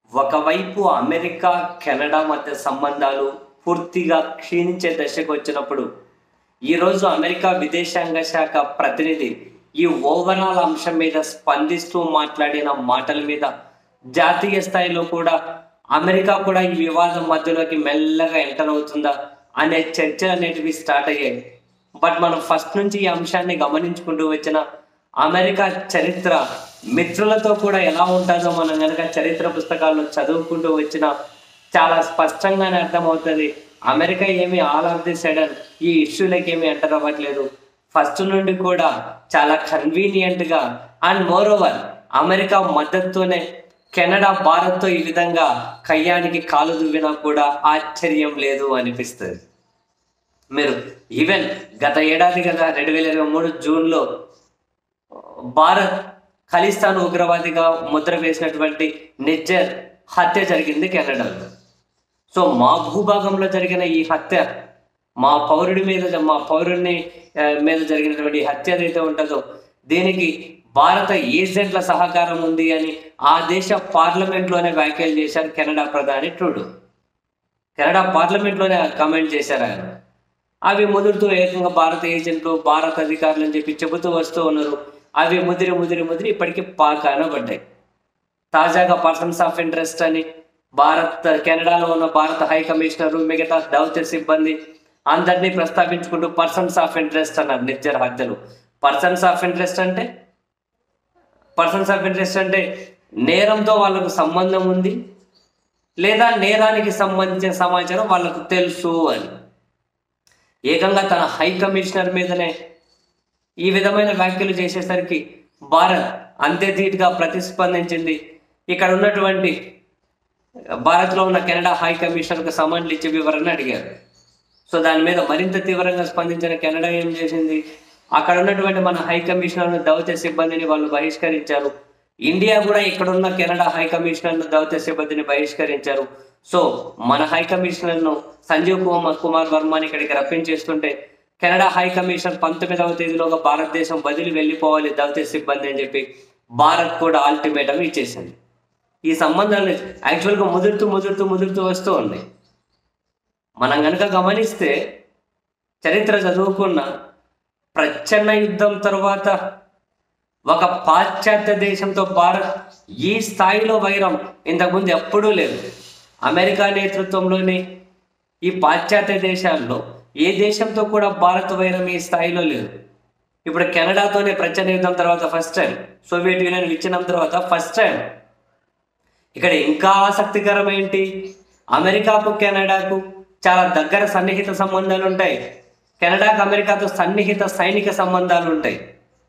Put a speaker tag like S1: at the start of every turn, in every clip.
S1: ఒకవైపు America Canada మధ్య సంబంధాలు పూర్తిగా క్షీణించే దశకు వచ్చినప్పుడు ఈరోజు అమెరికా విదేశాంగ శాఖ ప్రతినిధి ఈ ఓవరాల్ అంశం మీద స్పందిస్తూ మాట్లాడిన మాటల మీద జాతీయ స్థాయిలో కూడా అమెరికా కూడా ఈ వివాదం మధ్యలోకి మెల్లగా ఎంటర్ అవుతుందా అనే చర్చలు అనేటివి స్టార్ట్ అయ్యాయి బట్ మనం ఫస్ట్ నుంచి ఈ అంశాన్ని గమనించుకుంటూ వచ్చిన అమెరికా చరిత్ర మిత్రులతో కూడా ఎలా ఉంటుందో మనం కనుక చరిత్ర పుస్తకాల్లో చదువుకుంటూ వచ్చిన చాలా స్పష్టంగానే అర్థమవుతుంది అమెరికా ఏమి ఆల్ ఆఫ్ ది సడన్ ఈ ఇష్యూలకి ఏమి ఎంటర్ అవ్వట్లేదు ఫస్ట్ నుండి కూడా చాలా కన్వీనియంట్ గా అండ్ మోర్ ఓవర్ అమెరికా మద్దతుతోనే కెనడా భారత్తో ఈ విధంగా కయ్యానికి కాలు దువ్వినా కూడా ఆశ్చర్యం లేదు అనిపిస్తుంది మీరు ఈవెన్ గత ఏడాది కదా రెండు వేల ఇరవై మూడు జూన్లో భారత్ ఖలిస్తాన్ ఉగ్రవాదిగా ముద్ర వేసినటువంటి నిజ్జర్ హత్య జరిగింది కెనడాలో సో మా భూభాగంలో జరిగిన ఈ హత్య మా పౌరుడి మీద మా పౌరుడిని ఆ, మీద జరిగినటువంటి ఈ హత్య ఏదైతే ఉంటుందో దీనికి భారత ఏజెంట్ల సహకారం ఉంది అని ఆ దేశ పార్లమెంట్లోనే వ్యాఖ్యలు చేశారు కెనడా ప్రధాని ట్రూడో కెనడా పార్లమెంట్లోనే కామెంట్ చేశారు ఆయన అవి ముదురుతూ ఏకంగా భారత ఏజెంట్లు భారత అధికారులు అని చెప్పి చెబుతూ వస్తూ ఉన్నారు అవి ముదిరి ముదిరి ముదిరి ఇప్పటికీ పాక్ అనబడ్డాయి తాజాగా పర్సన్స్ ఆఫ్ ఇంట్రెస్ట్ అని భారత్ కెనడాలో ఉన్న భారత హై కమిషనర్ మిగతా దౌత్య సిబ్బంది అందరినీ ప్రస్తావించుకుంటూ పర్సన్స్ ఆఫ్ ఇంట్రెస్ట్ అన్నారు నిజ్జర్ హత్యలు పర్సన్స్ ఆఫ్ ఇంట్రెస్ట్ అంటే పర్సన్స్ ఆఫ్ ఇంట్రెస్ట్ అంటే నేరంతో వాళ్ళకు సంబంధం ఉంది లేదా నేరానికి సంబంధించిన సమాచారం వాళ్ళకు తెలుసు అని ఏకంగా తన హై కమిషనర్ మీదనే ఈ విధమైన వ్యాఖ్యలు చేసేసరికి భారత్ అంతే ధీటుగా ప్రతిస్పందించింది ఇక్కడ ఉన్నటువంటి భారత్లో ఉన్న కెనడా హై కమిషనర్కు సమన్లు ఇచ్చి వివరణ అడిగారు సో దాని మీద మరింత తీవ్రంగా స్పందించిన కెనడా ఏం చేసింది అక్కడ ఉన్నటువంటి మన హై కమిషనర్ దౌత్య సిబ్బందిని వాళ్ళు బహిష్కరించారు ఇండియా కూడా ఇక్కడ ఉన్న కెనడా హై కమిషనర్ దౌత్య సిబ్బందిని బహిష్కరించారు సో మన హై కమిషనర్ ను సంజీవ్ కుమార్ కుమార్ వర్మని ఇక్కడికి రప్పించేస్తుంటే కెనడా హై కమిషనర్ పంతొమ్మిదవ తేదీలోగా భారతదేశం వదిలి వెళ్ళిపోవాలి దౌత్య సిబ్బంది అని చెప్పి భారత్ కూడా అల్టిమేటం ఇచ్చేసింది ఈ సంబంధాలు యాక్చువల్గా ముదురుతూ ముదురుతూ ముదురుతూ వస్తూ ఉన్నాయి మనం కనుక గమనిస్తే చరిత్ర చదువుకున్న ప్రచ్ఛన్న యుద్ధం తర్వాత ఒక పాశ్చాత్య దేశంతో భారత్ ఈ స్థాయిలో వైరం ఇంతకుముందు ఎప్పుడూ లేదు అమెరికా నేతృత్వంలోని ఈ పాశ్చాత్య దేశాల్లో ఏ దేశంతో కూడా భారత్ వైరం ఈ స్థాయిలో లేదు ఇప్పుడు కెనడాతోనే ప్రచ్ఛన్న యుద్ధం తర్వాత ఫస్ట్ టైం సోవియట్ యూనియన్ విచ్ఛిన్నం తర్వాత ఫస్ట్ టైం ఇక్కడ ఇంకా ఆసక్తికరం ఏంటి అమెరికాకు కెనడాకు చాలా దగ్గర సన్నిహిత సంబంధాలు ఉంటాయి కెనడాకు అమెరికాతో సన్నిహిత సైనిక సంబంధాలు ఉంటాయి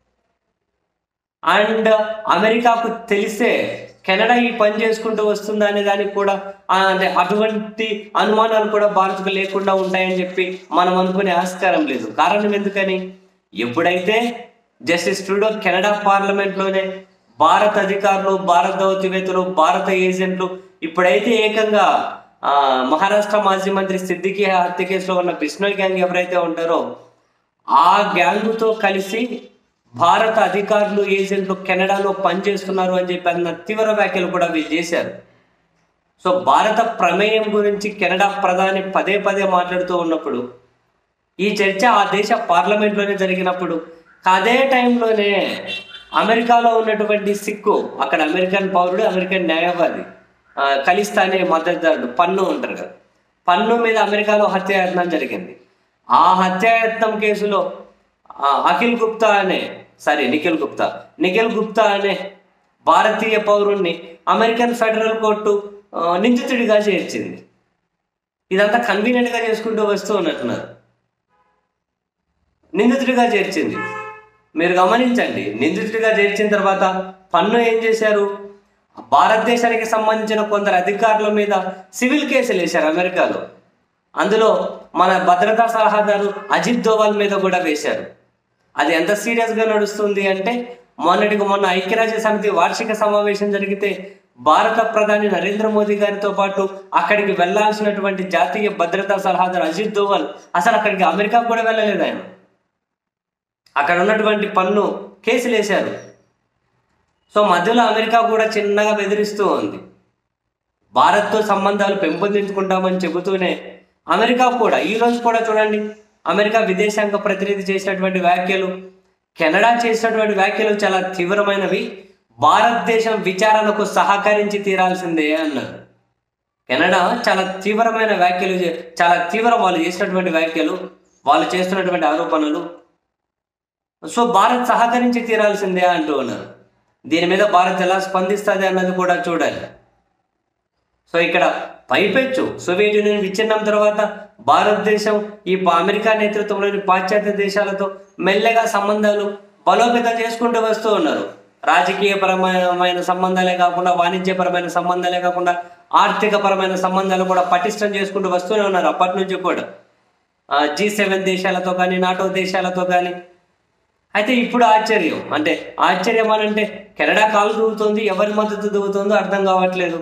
S1: అండ్ అమెరికాకు తెలిసే కెనడా ఈ పని చేసుకుంటూ వస్తుందా అనే దానికి కూడా ఆ, అంటే అటువంటి అనుమానాలు కూడా భారత్కు లేకుండా ఉంటాయని చెప్పి మనం అనుకునే ఆస్కారం లేదు కారణం ఎందుకని ఎప్పుడైతే జస్టిస్ ట్రూడో కెనడా పార్లమెంట్లోనే భారత అధికారులు భారత దౌత్యవేత్తలు భారత ఏజెంట్లు ఇప్పుడైతే ఏకంగా ఆ, మహారాష్ట్ర మాజీ మంత్రి సిద్దికి హత్య కేసులో ఉన్న బిష్ణోయ్ గ్యాంగ్ ఎవరైతే ఉంటారో ఆ గ్యాంగుతో కలిసి భారత అధికారులు ఏజెంట్లు కెనడాలో పనిచేస్తున్నారు అని చెప్పి అన్న తీవ్ర వ్యాఖ్యలు కూడా వీళ్ళు చేశారు సో భారత ప్రమేయం గురించి కెనడా ప్రధాని పదే పదే మాట్లాడుతూ ఉన్నప్పుడు ఈ చర్చ ఆ దేశ పార్లమెంట్లోనే జరిగినప్పుడు అదే టైంలోనే అమెరికాలో ఉన్నటువంటి సిక్కు అక్కడ అమెరికన్ పౌరుడు అమెరికన్ న్యాయవాది ఆ, ఖలిస్తానీ మద్దతుదారుడు పన్ను ఉంటారు కదా పన్ను మీద అమెరికాలో హత్యాయత్నం జరిగింది ఆ హత్యాయత్నం కేసులో ఆ, అఖిల్ గుప్తా అనే సారీ నిఖిల్ గుప్తా నిఖిల్ గుప్తా అనే భారతీయ పౌరుణ్ణి అమెరికన్ ఫెడరల్ కోర్టు ఆ, నిందితుడిగా చేర్చింది ఇదంతా కన్వీనియంట్ గా చేసుకుంటూ వస్తూ ఉన్నట్టున్నారు నిందితుడిగా చేర్చింది మీరు గమనించండి నిందితుడిగా చేర్చిన తర్వాత పన్ను ఏం చేశారు భారతదేశానికి సంబంధించిన కొందరు అధికారుల మీద సివిల్ కేసులు వేశారు అమెరికాలో అందులో మన భద్రతా సలహాదారు అజిత్ దోవాల్ మీద కూడా వేశారు అది ఎంత సీరియస్ గా నడుస్తుంది అంటే మొన్నటికి మొన్న ఐక్యరాజ్య సమితి వార్షిక సమావేశం జరిగితే భారత ప్రధాని నరేంద్ర మోదీ గారితో పాటు అక్కడికి వెళ్లాల్సినటువంటి జాతీయ భద్రతా సలహాదారు అజిత్ దోవల్ అసలు అక్కడికి అమెరికా కూడా వెళ్ళలేదు ఆయన అక్కడ ఉన్నటువంటి పన్ను కేసులు వేశారు సో మధ్యలో అమెరికా కూడా చిన్నగా బెదిరిస్తూ ఉంది భారత్తో సంబంధాలు పెంపొందించుకుంటామని చెబుతూనే అమెరికా కూడా ఈ రోజు కూడా చూడండి అమెరికా విదేశాంగ ప్రతినిధి చేసినటువంటి వ్యాఖ్యలు కెనడా చేసినటువంటి వ్యాఖ్యలు చాలా తీవ్రమైనవి భారతదేశం విచారణకు సహకరించి తీరాల్సిందే అన్నారు కెనడా చాలా తీవ్రమైన వ్యాఖ్యలు చే- చాలా తీవ్రం వాళ్ళు చేసినటువంటి వ్యాఖ్యలు వాళ్ళు చేస్తున్నటువంటి ఆరోపణలు సో భారత్ సహకరించి తీరాల్సిందే అంటూ ఉన్నారు దీని మీద భారత్ ఎలా స్పందిస్తుంది అన్నది కూడా చూడాలి సో ఇక్కడ పైపెచ్చు సోవియట్ యూనియన్ విచ్ఛిన్నం తర్వాత భారతదేశం ఈ ప- అమెరికా నేతృత్వంలోని పాశ్చాత్య దేశాలతో మెల్లగా సంబంధాలు బలోపేతం చేసుకుంటూ వస్తూ ఉన్నారు రాజకీయపరమైన సంబంధాలే కాకుండా వాణిజ్యపరమైన సంబంధాలే కాకుండా ఆర్థికపరమైన సంబంధాలు కూడా పటిష్టం చేసుకుంటూ వస్తూనే ఉన్నారు అప్పటి నుంచి కూడా జీ సెవెన్ దేశాలతో కానీ నాటో దేశాలతో కానీ అయితే ఇప్పుడు ఆశ్చర్యం అంటే ఆశ్చర్యం అని అంటే కెనడా కాలు దూవుతుంది ఎవరి మద్దతు దూవుతుందో అర్థం కావట్లేదు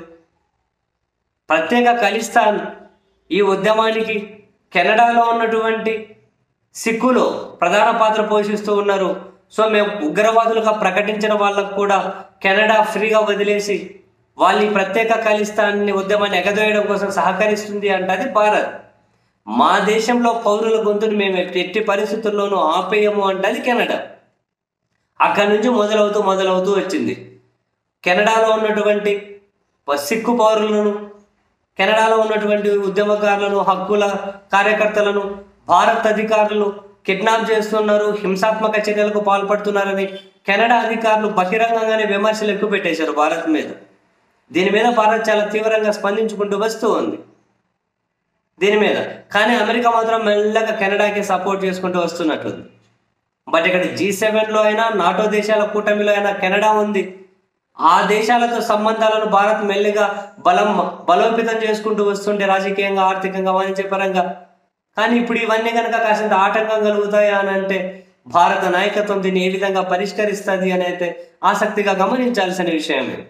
S1: ప్రత్యేక ఖలిస్తాన్ ఈ ఉద్యమానికి కెనడాలో ఉన్నటువంటి సిక్కులు ప్రధాన పాత్ర పోషిస్తూ ఉన్నారు సో మేము ఉగ్రవాదులుగా ప్రకటించిన వాళ్ళకు కూడా కెనడా ఫ్రీగా వదిలేసి వాళ్ళ ఈ ప్రత్యేక ఖలిస్తాన్ని ఉద్యమాన్ని ఎగదోయడం కోసం సహకరిస్తుంది అంటది భారత్ మా దేశంలో పౌరుల గొంతును మేము ఎట్టి ఎట్టి పరిస్థితుల్లోనూ ఆపేయము అంటది కెనడా అక్కడి నుంచి మొదలవుతూ మొదలవుతూ వచ్చింది కెనడాలో ఉన్నటువంటి ప- సిక్కు పౌరులను కెనడాలో ఉన్నటువంటి ఉద్యమకారులను హక్కుల కార్యకర్తలను భారత్ అధికారులు కిడ్నాప్ చేస్తున్నారు హింసాత్మక చర్యలకు పాల్పడుతున్నారని కెనడా అధికారులు బహిరంగంగానే విమర్శలు ఎక్కువ పెట్టేశారు భారత్ మీద దీని మీద భారత్ చాలా తీవ్రంగా స్పందించుకుంటూ వస్తూ ఉంది దీని మీద కానీ అమెరికా మాత్రం మెల్లగా కెనడాకి సపోర్ట్ చేసుకుంటూ వస్తున్నట్టుంది బట్ ఇక్కడ జీ సెవెన్లో అయినా నాటో దేశాల కూటమిలో అయినా కెనడా ఉంది ఆ దేశాలతో సంబంధాలను భారత్ మెల్లిగా బలం బలోపేతం చేసుకుంటూ వస్తుంటే రాజకీయంగా ఆర్థికంగా వాణిజ్యపరంగా కానీ ఇప్పుడు ఇవన్నీ కనుక కాసింత ఆటంకం కలుగుతాయా అని అంటే భారత నాయకత్వం దీన్ని ఏ విధంగా పరిష్కరిస్తుంది అని అయితే ఆసక్తిగా గమనించాల్సిన విషయమే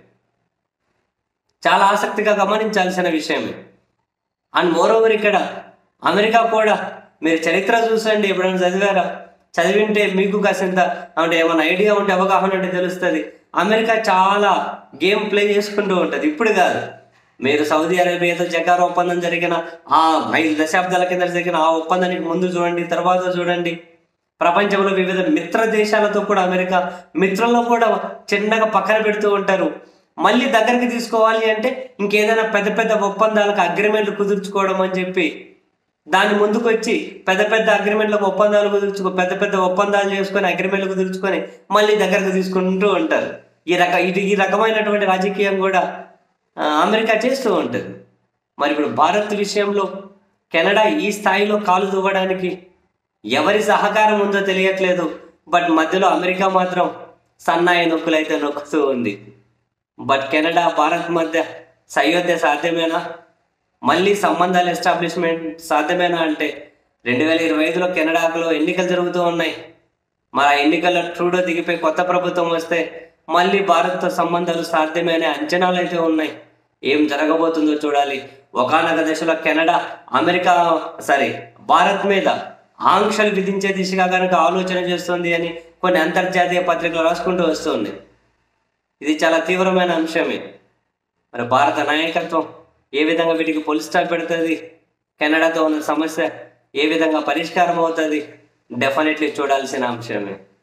S1: చాలా ఆసక్తిగా గమనించాల్సిన విషయమే అండ్ మోరోవర్ ఇక్కడ అమెరికా కూడా మీరు చరిత్ర చూసండి ఎప్పుడైనా చదివారా చదివింటే మీకు కాసింత అంటే ఏమైనా ఐడియా ఉంటే అవగాహన ఉంటే తెలుస్తుంది అమెరికా చాలా గేమ్ ప్లే చేసుకుంటూ ఉంటుంది ఇప్పుడు కాదు మీరు సౌదీ అరేబియాతో జకార్ ఒప్పందం జరిగిన ఆ ఐదు దశాబ్దాల కింద జరిగిన ఆ ఒప్పందానికి ముందు చూడండి తర్వాత చూడండి ప్రపంచంలో వివిధ మిత్ర దేశాలతో కూడా అమెరికా మిత్రుల్లో కూడా చిన్నగా పక్కన పెడుతూ ఉంటారు మళ్ళీ దగ్గరికి తీసుకోవాలి అంటే ఇంకేదైనా పెద్ద పెద్ద ఒప్పందాలకు అగ్రిమెంట్లు కుదుర్చుకోవడం అని చెప్పి దాని ముందుకు వచ్చి పెద్ద పెద్ద అగ్రిమెంట్లకు ఒప్పందాలు కుదుర్చుకో పెద్ద పెద్ద ఒప్పందాలు చేసుకొని అగ్రిమెంట్లు కుదుర్చుకొని మళ్ళీ దగ్గరకు తీసుకుంటూ ఉంటారు ఈ రక ఇది ఈ రకమైనటువంటి రాజకీయం కూడా ఆ, అమెరికా చేస్తూ ఉంటుంది మరి ఇప్పుడు భారత్ విషయంలో కెనడా ఈ స్థాయిలో కాలు దువ్వడానికి ఎవరి సహకారం ఉందో తెలియట్లేదు బట్ మధ్యలో అమెరికా మాత్రం సన్నాయి నొక్కులైతే నొక్కుతూ ఉంది బట్ కెనడా భారత్ మధ్య సయోధ్య సాధ్యమేనా మళ్ళీ సంబంధాల ఎస్టాబ్లిష్మెంట్ సాధ్యమేనా అంటే రెండు వేల ఇరవై ఐదులో కెనడాలో ఎన్నికలు జరుగుతూ ఉన్నాయి మరి ఆ ఎన్నికల్లో ట్రూడో దిగిపోయి కొత్త ప్రభుత్వం వస్తే మళ్ళీ భారత్తో సంబంధాలు సాధ్యమే అనే అంచనాలు అయితే ఉన్నాయి ఏం జరగబోతుందో చూడాలి ఒకనొక దశలో కెనడా అమెరికా సారీ భారత్ మీద ఆంక్షలు విధించే దిశగా కనుక ఆలోచన చేస్తుంది అని కొన్ని అంతర్జాతీయ పత్రికలు రాసుకుంటూ వస్తుంది ఇది చాలా తీవ్రమైన అంశమే మరి భారత నాయకత్వం ఏ విధంగా వీటికి పొలి స్టాప్ పెడుతుంది కెనడాతో ఉన్న సమస్య ఏ విధంగా పరిష్కారం అవుతుంది డెఫినెట్లీ చూడాల్సిన అంశమే